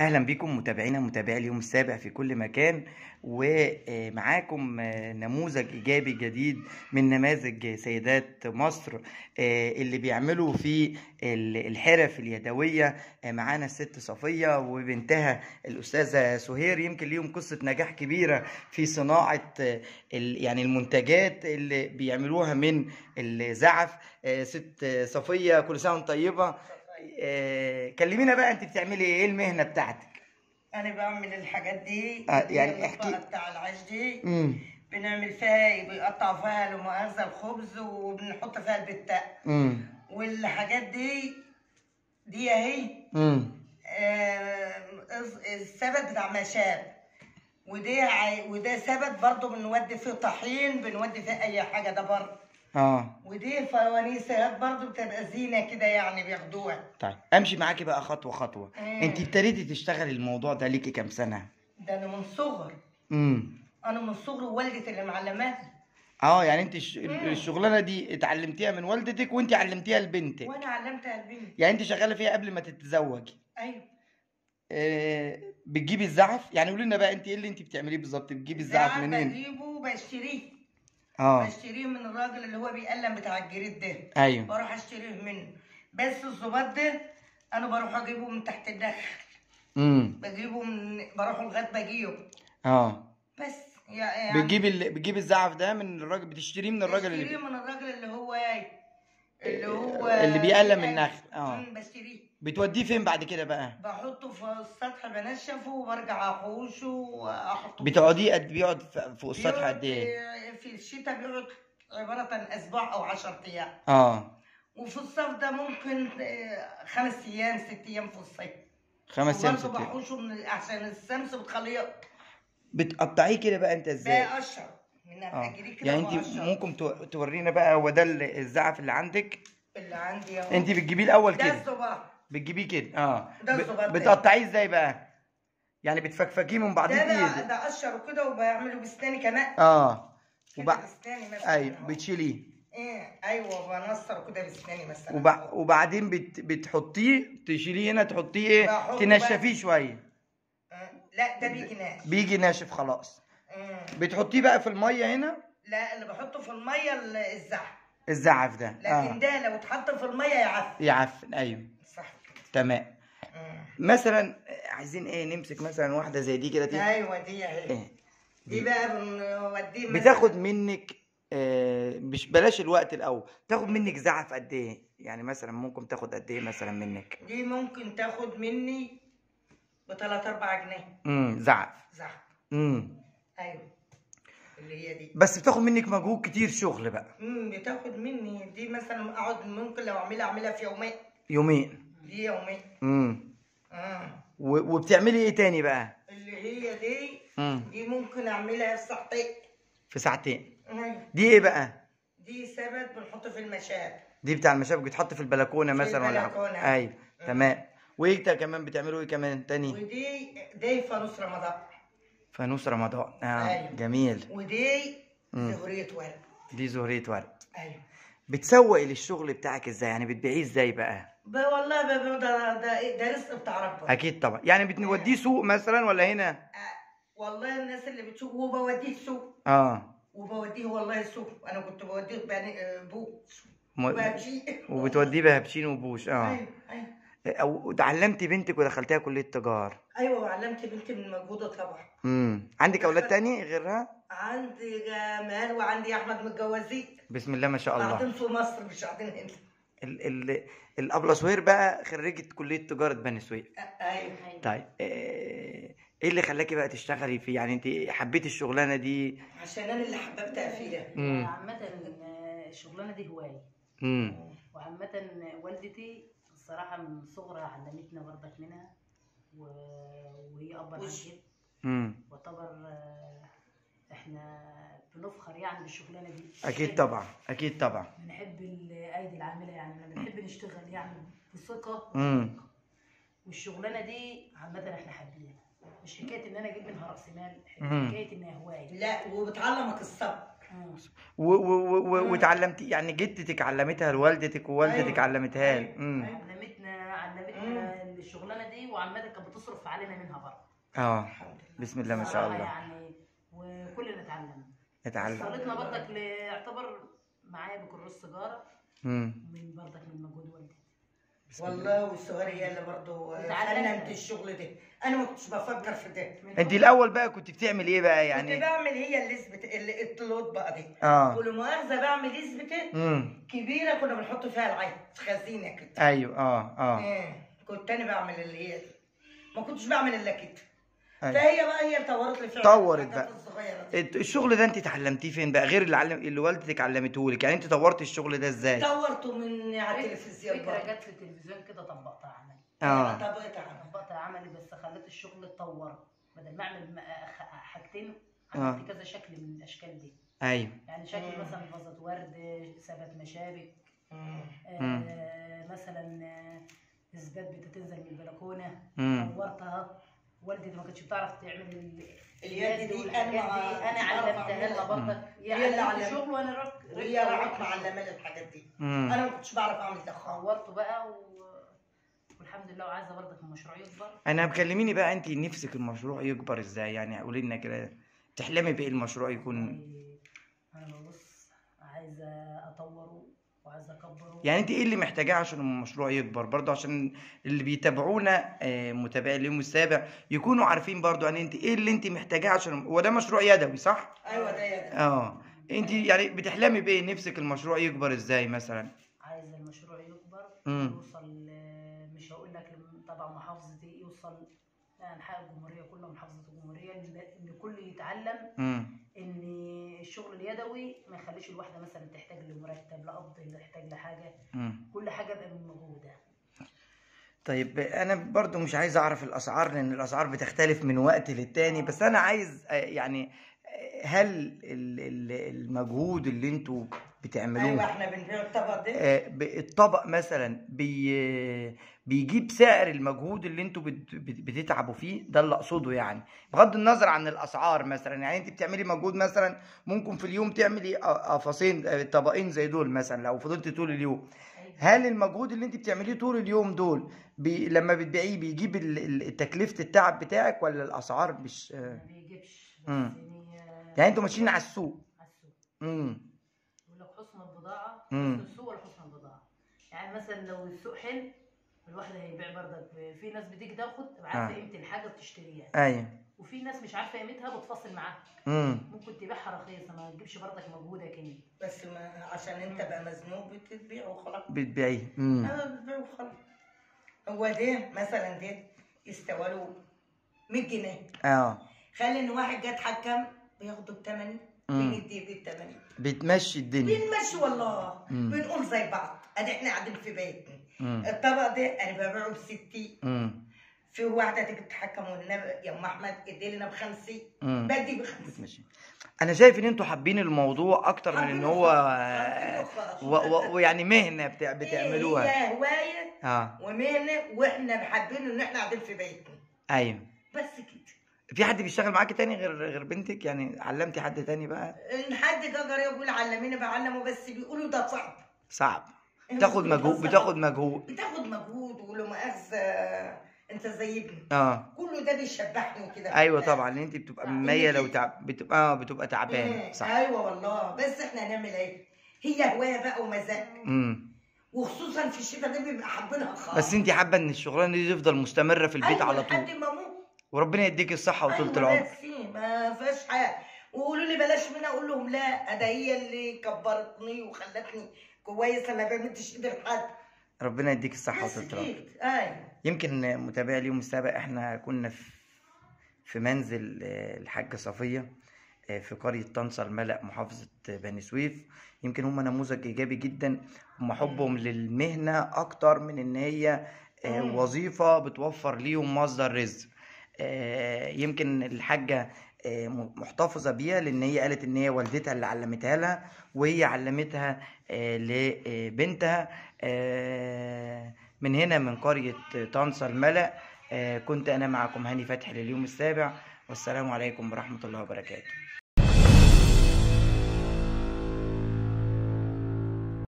اهلا بكم متابعينا متابعي اليوم السابع في كل مكان ومعاكم نموذج ايجابي جديد من نماذج سيدات مصر آه، اللي بيعملوا في ال- الحرف اليدويه آه، معانا الست صفيه وبنتها الاستاذه سهير يمكن ليهم قصه نجاح كبيره في صناعه آه، ال- يعني المنتجات اللي بيعملوها من الزعف آه، ست صفيه كل سنه وانت طيبه آه، كلمينا بقى انت بتعملي ايه المهنه بتاعتك انا بعمل الحاجات دي آه، اللي يعني هي احكي- المطبخة بتاع العيش دي امم بنعمل فيها بيقطع فيها لمؤاخذة الخبز وبنحط فيها البتاع امم والحاجات دي دي اهي امم آه، السبت بتاع مشاب ودي عي- وده سبت برضه بنودي فيه طحين بنودي فيه اي حاجه ده برضه اه ودي فوانيسات برضه بتبقى زينه كده يعني بياخدوها طيب امشي معاكي بقى خطوه خطوه مم. انت ابتديتي تشتغلي الموضوع ده ليكي كام سنه ده انا من صغر امم انا من صغر والدتي اللي معلماني اه يعني انت الش- مم. الشغلانه دي اتعلمتيها من والدتك وانت علمتيها لبنتك وانا علمتها البنت يعني انت شغاله فيها قبل ما تتزوجي ايوه آه بتجيبي الزعف يعني قولي لنا بقى انت ايه اللي انت بتعمليه بالظبط بتجيبي الزعف زعف منين بجيبه بشتريه اه بشتريه من الراجل اللي هو بيقلم بتاع الجريد ده ايوه بروح اشتريه منه بس الظباط ده انا بروح اجيبه من تحت النخل امم بجيبه من بروح لغايه بجيبه اه بس يعني بتجيبي ال... بتجيبي الزعف ده من الراجل بتشتريه من الراجل بشتريه اللي من الراجل اللي هو ايه اللي هو اللي بيقلم النخل، اه. مم، بشتريه بتوديه فين بعد كده بقى بحطه في السطح بنشفه وبرجع احوشه واحطه بتقعديه قد بيقعد ف- فوق السطح بيقعد قد ايه في- في الشتاء بيقعد عبارة عن اسبوع او 10 ايام اه وفي الصيف ده ممكن آه، خمس ايام ست ايام في الصيف خمس ايام وبرضه ست أيام. بحوشه من عشان الشمس بتخليه بتقطعيه كده بقى انت ازاي بقشر من اه الفجر كده يعني انت بقشر. ممكن تو- تورينا بقى هو ده ال- الزعف اللي عندك اللي عندي اهو انت بتجيبيه الاول ده كده الصباع بتجيبيه كده اه ده ب- الزبادي. بتقطعيه ازاي بقى يعني بتفكفكيه من بعضيه ده بقى بايدك ده قشره كده وبعمله بسناني كمان اه كده وبع... بسناني مثلا ايوه أهو. بتشيليه ايه ايوه بنصر كده بسناني مثلا وبع... وبعدين بت... بتحطيه تشيليه هنا تحطيه ايه بحطه تنشفيه بقى. شويه آه، لا ده بيجي ناشف بيجي ناشف خلاص مم. بتحطيه بقى في الميه هنا لا اللي بحطه في الميه ال- الزعف الزعف ده لكن اه ده لو اتحط في الميه يعفن يعفن ايوه صح كده تمام مم. مثلا عايزين ايه نمسك مثلا واحده زي دي كده دي ايوه دي اهي إيه؟ دي بقى بنوديه مثلاً- بتاخد منك آه، مش بلاش الوقت الاول تاخد منك زعف قد ايه يعني مثلا ممكن تاخد قد ايه مثلا منك دي ممكن تاخد مني ب 3 4 جنيه امم زعف زعف امم ايوه اللي هي دي بس بتاخد منك مجهود كتير شغل بقى امم بتاخد مني دي مثلا اقعد ممكن لو اعملها اعملها في يومين يومين دي يومين امم اه و- وبتعملي ايه تاني بقى اللي هي دي امم دي ممكن اعملها في ساعتين في ساعتين أيوة. دي ايه بقى دي سبت بنحط في المشاب دي بتاع المشابك بتحط في البلكونه في مثلا ولا البلكونة. حاجه ايوه مم. تمام وايه تا- كمان بتعملوا ايه كمان تاني ودي دي فانوس رمضان فانوس رمضان اه أيوة. جميل ودي مم. زهرية ورد دي زهريه ورد ايوه بتسوقي للشغل بتاعك ازاي يعني بتبيعيه ازاي بقى ب- والله ب- ب- ده ده ده رزق بتاع ربنا اكيد طبعا يعني بتوديه سوق مثلا ولا هنا آه، والله الناس اللي بتشوف وبوديه السوق اه وبوديه والله السوق انا كنت بوديه بني آه، بو م... وبمشي وبتوديه بهبشين وبوش اه ايوه ايوه او اتعلمتي بنتك ودخلتيها كليه تجار ايوه وعلمت بنتي من مجهودها طبعا امم عندك اولاد تاني غيرها عندي جمال وعندي احمد متجوزين بسم الله ما شاء الله قاعدين في مصر مش قاعدين هنا ال ال الابله سهير بقى خريجه كليه تجاره بني سويف آه، ايوه طيب آه، ايه اللي خلاكي بقى تشتغلي في يعني انت حبيتي الشغلانه دي عشان انا اللي حببتها فيها مم. عامة آه، الشغلانة دي هواية امم وعامة والدتي الصراحة من صغرها علمتنا برضك منها و... وهي أب عن وش- جد امم وطبعا آه، احنا بنفخر يعني بالشغلانة دي اكيد بنحب- طبعا اكيد طبعا بنحب الأيدي العاملة يعني بنحب نشتغل يعني بثقة امم والشغلانة دي عامة احنا حابينها مش حكاية إن أنا أجيب منها رأس مال مم. حكاية إنها هواية لا وبتعلمك الصبر آه. و- و- و- مم. واتعلمتي يعني جدتك علمتها لوالدتك ووالدتك أيوة. علمتها أيوة. امم أيوة. علمتنا علمتنا الشغلانه دي وعمتها كانت بتصرف علينا منها برضه اه الحمد لله بسم الله ما شاء صراحة الله يعني وكلنا اتعلمنا اتعلم وصلتنا برضك ل- يعتبر معايا بكروس سيجاره مم. من برضك من مجهود والدتي بسم الله. والله والصغير هي اللي برضه اتعلمنا. فننت الشغل ده انا ما كنتش بفكر في ده من انت كل- الاول بقى كنت بتعمل ايه بقى يعني كنت يعني بعمل هي الليسبت اللي الطلوط بقى دي اه كل مؤاخذه بعمل ليسبت امم كبيره كنا بنحط فيها العين خزينه كده ايوه اه اه ايه كنت انا بعمل اللي هي دي ما كنتش بعمل الا كده أيوة. فهي بقى هي طورت لي فعلا طورت الحاجات بقى. الصغيره دي الت- الشغل ده انت اتعلمتيه فين بقى غير اللي علم اللي والدتك علمته لك يعني انت طورت الشغل ده ازاي طورته من على التلفزيون فكره برضه جت في التلفزيون كده طبقتها عملي اه طبقت على طبقتها عملي بس خليت الشغل اتطور بدل ما اعمل م- خ- حاجتين آه. عملت كذا شكل من الاشكال دي ايوه يعني شكل مم. مثلا فازة ورد ثبت مشابك مم. مم. آه مثلا آه، اثبات بتنزل من البلكونه مم. طورتها والدتي ما كانتش بتعرف تعمل ال- اليد دي والحاجات أنا ما- دي انا مش بعرف علمتها لها أعملها. برضك هي هي اللي علمت علمت. شغل وانا رك وهي راحت معلمه لي الحاجات دي مم. انا ما كنتش بعرف اعمل ده خالص طورته بقى و... والحمد لله وعايزه برضك المشروع يكبر انا بكلميني بقى انت نفسك المشروع يكبر ازاي يعني قولي لنا كده تحلمي بايه المشروع يكون يعني انا ببص عايزه اطوره وعايزه اكبره يعني انت ايه اللي محتاجاه عشان المشروع يكبر برضه عشان اللي بيتابعونا آه، متابعي اليوم السابع يكونوا عارفين برضه يعني انت ايه اللي انت محتاجاه عشان هو ده مشروع يدوي صح ايوه ده يا ده اه انت يعني بتحلمي بايه نفسك المشروع يكبر ازاي مثلا عايزه المشروع يكبر مم. يوصل آه، مش هقول لك لم- طبعا محافظتي يوصل انحاء الجمهوريه كلها محافظه الجمهوريه ان إن كل يتعلم امم ان الشغل اليدوي ما يخليش الواحده مثلا تحتاج لمرتب لقبض لا تحتاج لحاجه امم كل حاجه بقى موجوده طيب انا برضو مش عايز اعرف الاسعار لان الاسعار بتختلف من وقت للتاني بس انا عايز آه، يعني آه، هل ال- ال- المجهود اللي انتوا ايوه بتعملوه احنا بنبيع الطبق ده آه، ب- الطبق مثلا بي بيجيب سعر المجهود اللي انتوا بت- بت- بتتعبوا فيه ده اللي اقصده يعني بغض النظر عن الاسعار مثلا يعني انت بتعملي مجهود مثلا ممكن في اليوم تعملي ق- قفصين آه، طبقين زي دول مثلا لو فضلت طول اليوم أيوة. هل المجهود اللي انت بتعمليه طول اليوم دول بي لما بتبيعيه بيجيب ال- ال- تكلفة التعب بتاعك ولا الاسعار مش آه، ما بيجيبش بس مم. هي يعني انتوا ماشيين على السوق على السوق امم يقول لك حسن البضاعه مم. حسن السوق ولا حسن البضاعه يعني مثلا لو السوق حلو الواحد هيبيع برضك في ناس بتيجي تاخد عارفه آه. قيمه الحاجه بتشتريها ايوه وفي ناس مش عارفه قيمتها بتفاصل معاها امم ممكن تبيعها رخيصه ما تجيبش برضك مجهودك انت بس ما عشان انت بقى مزنوق بتبيع وخلاص بتبيعيه امم انا بتبيع وخلاص هو ده مثلا ده يستوى له 100 جنيه اه خلي ان واحد جه اتحكم بياخده ب 80 مم. بنديه ب 80 بتمشي الدنيا بنمشي والله مم. بنقول زي بعض ادي احنا قاعدين في بيتنا امم الطبق ده انا ببيعه ب 60 امم في واحده تيجي تتحكم والنبي يا ام احمد ادي لنا ب 50 امم بدي ب 50 بتمشي انا شايف ان انتوا حابين الموضوع اكتر من ان حابينه هو خالص، حابينه و- خالص. و- ويعني مهنه بتاع بتعملوها هي هوايه اه ومهنه واحنا حابين ان احنا قاعدين في بيتنا ايوه بس كده في حد بيشتغل معاكي تاني غير غير بنتك يعني علمتي حد تاني بقى ان حد جه جرى يقول علميني بعلمه بس بيقولوا ده صعب صعب بتاخد مجهود بتاخد مجهود بتاخد مجهود ولو مؤاخذه انت زي ابني اه كله ده بيشبحني كده ايوه طبعا انت بتبقى صح. مية لو تعب بتبقى اه بتبقى تعبانه إيه، صح ايوه والله بس احنا هنعمل ايه هي هوايه بقى ومزاج امم وخصوصا في الشتاء ده بيبقى حابينها خالص بس انت حابه ان الشغلانه دي تفضل مستمره في البيت أيوة على لحد طول ما اموت وربنا يديك الصحه وطولة أيوة العمر بس فيه ما فيهاش حاجه ويقولوا لي بلاش منها اقول لهم لا ده هي اللي كبرتني وخلتني كويسه ما بمدش ايدي لحد ربنا يديك الصحه بس وطولة العمر كده ايوه يمكن متابعي اليوم السابع احنا كنا في في منزل آه، الحاجة صفية آه، في قرية طنطا الملأ محافظة بني سويف يمكن هم نموذج إيجابي جدا هم حبهم للمهنة أكتر من إن هي آه، مم. وظيفة بتوفر ليهم مصدر رزق آه، يمكن الحاجة آه، م- محتفظة بيها لأن هي قالت إن هي والدتها اللي علمتها لها وهي علمتها آه، لبنتها آه، من هنا من قرية طنطا الملأ آه، كنت أنا معكم هاني فتحي لليوم السابع والسلام عليكم ورحمة الله وبركاته